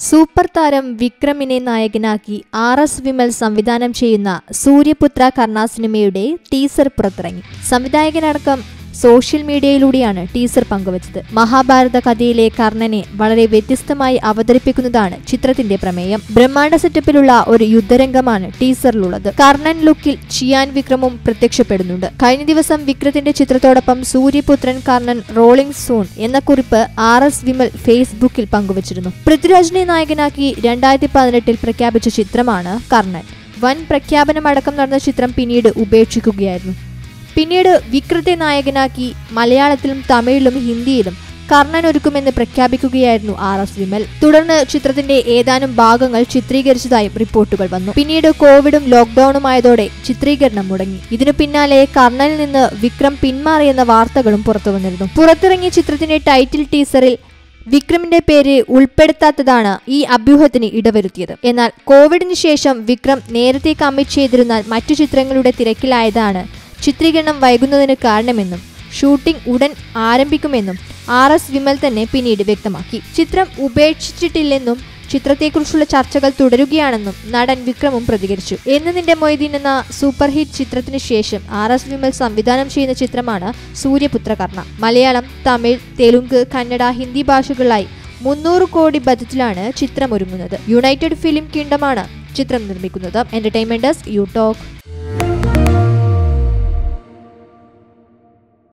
super താരം വിക്രമിനെ നായകനാക്കി R S Vimal സംവിധാനം ചെയ്യുന്ന സൂര്യപുത്ര കർണ സിനിമയുടെ ടീസർ പുറത്തിറങ്ങി സംവിധായകനടക്കം സോഷ്യൽ മീഡിയയിലൂടെയാണ് ടീസർ പങ്കുവച്ചത് മഹാഭാരത കഥയിലെ കർണനെ വളരെ വ്യത്യസ്തമായി അവതരിപ്പിക്കുന്നതാണ് ചിത്രത്തിന്റെ പ്രമേയം ബ്രഹ്മാണ്ഡ സെറ്റപ്പിലുള്ള ഒരു യുദ്ധരംഗമാണ് ടീസറിലുള്ളത് കർണൻ ലുക്കിൽ ചിയാൻ വിക്രമും പ്രത്യക്ഷപ്പെടുന്നുണ്ട് കഴിഞ്ഞ ദിവസം വിക്രത്തിന്റെ ചിത്രത്തോടൊപ്പം സൂര്യപുത്രൻ കർണൻ റോളിംഗ് സൂൺ എന്ന കുറിപ്പ് ആർ എസ് വിമൽ ഫേസ്ബുക്കിൽ പങ്കുവച്ചിരുന്നു പൃഥ്വിരാജിനെ നായകനാക്കി രണ്ടായിരത്തി പതിനെട്ടിൽ പ്രഖ്യാപിച്ച ചിത്രമാണ് കർണൻ വൻ പ്രഖ്യാപനമടക്കം നടന്ന ചിത്രം പിന്നീട് ഉപേക്ഷിക്കുകയായിരുന്നു പിന്നീട് വിക്രത്തെ നായകനാക്കി മലയാളത്തിലും തമിഴിലും ഹിന്ദിയിലും കർണൻ ഒരുക്കുമെന്ന് പ്രഖ്യാപിക്കുകയായിരുന്നു ആർ എസ് വിമൽ തുടർന്ന് ചിത്രത്തിന്റെ ഏതാനും ഭാഗങ്ങൾ ചിത്രീകരിച്ചതായും റിപ്പോർട്ടുകൾ വന്നു പിന്നീട് കോവിഡും ലോക്ക്ഡൌണുമായതോടെ ചിത്രീകരണം മുടങ്ങി ഇതിനു പിന്നാലെ കർണനിൽ നിന്ന് വിക്രം പിന്മാറിയെന്ന വാർത്തകളും പുറത്തുവന്നിരുന്നു പുറത്തിറങ്ങിയ ചിത്രത്തിന്റെ ടൈറ്റിൽ ടീസറിൽ വിക്രമിന്റെ പേര് ഉൾപ്പെടുത്താത്തതാണ് ഈ അഭ്യൂഹത്തിന് ഇടവരുത്തിയത് എന്നാൽ കോവിഡിന് ശേഷം വിക്രം നേരത്തെ കമ്മിറ്റ് ചെയ്തിരുന്നാൽ മറ്റു ചിത്രങ്ങളുടെ തിരക്കിലായതാണ് ചിത്രീകരണം വൈകുന്നതിന് കാരണമെന്നും ഷൂട്ടിംഗ് ഉടൻ ആരംഭിക്കുമെന്നും ആർ എസ് വിമൽ തന്നെ പിന്നീട് വ്യക്തമാക്കി ചിത്രം ഉപേക്ഷിച്ചിട്ടില്ലെന്നും ചിത്രത്തെക്കുറിച്ചുള്ള ചർച്ചകൾ തുടരുകയാണെന്നും നടൻ വിക്രമും പ്രതികരിച്ചു എന്ന് നിന്റെ മൊയ്തീൻ എന്ന സൂപ്പർ ഹിറ്റ് ചിത്രത്തിന് ശേഷം ആർ എസ് വിമൽ സംവിധാനം ചെയ്യുന്ന ചിത്രമാണ് സൂര്യപുത്ര കർണ മലയാളം തമിഴ് തെലുങ്ക് കന്നഡ ഹിന്ദി ഭാഷകളിലായി മുന്നൂറ് കോടി ബജറ്റിലാണ് ചിത്രം ഒരുങ്ങുന്നത് യുണൈറ്റഡ് ഫിലിം കിങ്ഡമാണ് ചിത്രം നിർമ്മിക്കുന്നത് എന്റർടൈൻമെന്റ് യു ടോക്ക്